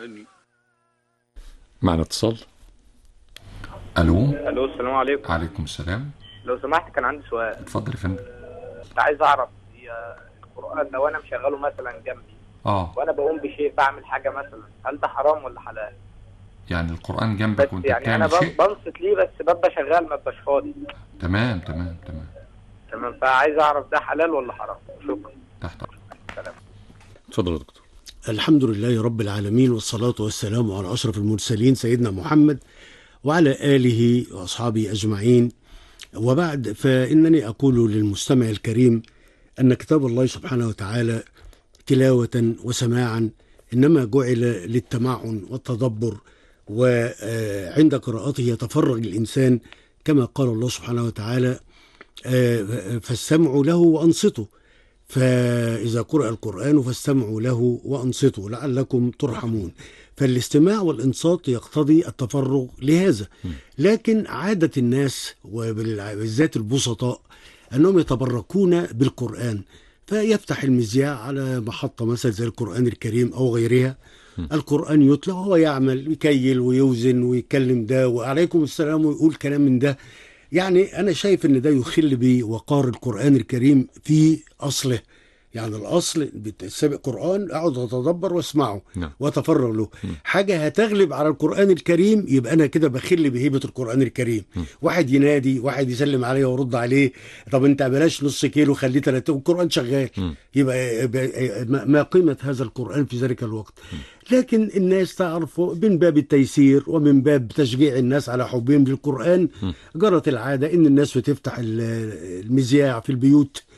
يعني معنا اتصال الو الو السلام عليكم عليكم السلام لو سمحت كان عندي سؤال اتفضل يا فندم كنت عايز اعرف هي القران لو انا مشغله مثلا جنبي اه وانا بقوم بشيء بعمل حاجه مثلا هل ده حرام ولا حلال يعني القران بس جنبك وانت يعني انا بتعمل بن- شيء بنصت ليه بس ببقى شغال ما ببقاش فاضي تمام تمام تمام تمام فعايز اعرف ده حلال ولا حرام شكرا تحت أمرك. سلام اتفضل يا دكتور الحمد لله رب العالمين والصلاة والسلام على أشرف المرسلين سيدنا محمد وعلى آله وأصحابه أجمعين وبعد فإنني أقول للمستمع الكريم أن كتاب الله سبحانه وتعالى تلاوة وسماعا إنما جعل للتمعن والتدبر وعند قراءته يتفرغ الإنسان كما قال الله سبحانه وتعالى آه، فاستمعوا له وأنصتوا فإذا قرأ القرآن فاستمعوا له وأنصتوا لعلكم ترحمون فالاستماع والإنصات يقتضي التفرغ لهذا لكن عادة الناس وبالذات البسطاء أنهم يتبركون بالقرآن فيفتح المذياع على محطة مثلا زي القرآن الكريم أو غيرها القرآن يتلى وهو يعمل يكيل ويوزن ويتكلم ده وعليكم السلام ويقول كلام من ده يعني أنا شايف إن ده يخل بوقار القرآن الكريم في أصله يعني الأصل سابق قرآن أقعد أتدبر وأسمعه نعم. وأتفرغ له حاجة هتغلب على القرآن الكريم يبقى أنا كده بخل بهيبة القرآن الكريم واحد ينادي واحد يسلم عليه ويرد عليه طب أنت بلاش نص كيلو خليه ثلاثة والقرآن شغال يبقى يبقى ما- ما قيمة هذا القرآن في ذلك الوقت لكن الناس تعرف من باب التيسير ومن باب تشجيع الناس على حبهم للقرآن جرت العادة إن الناس بتفتح ال- المذياع في البيوت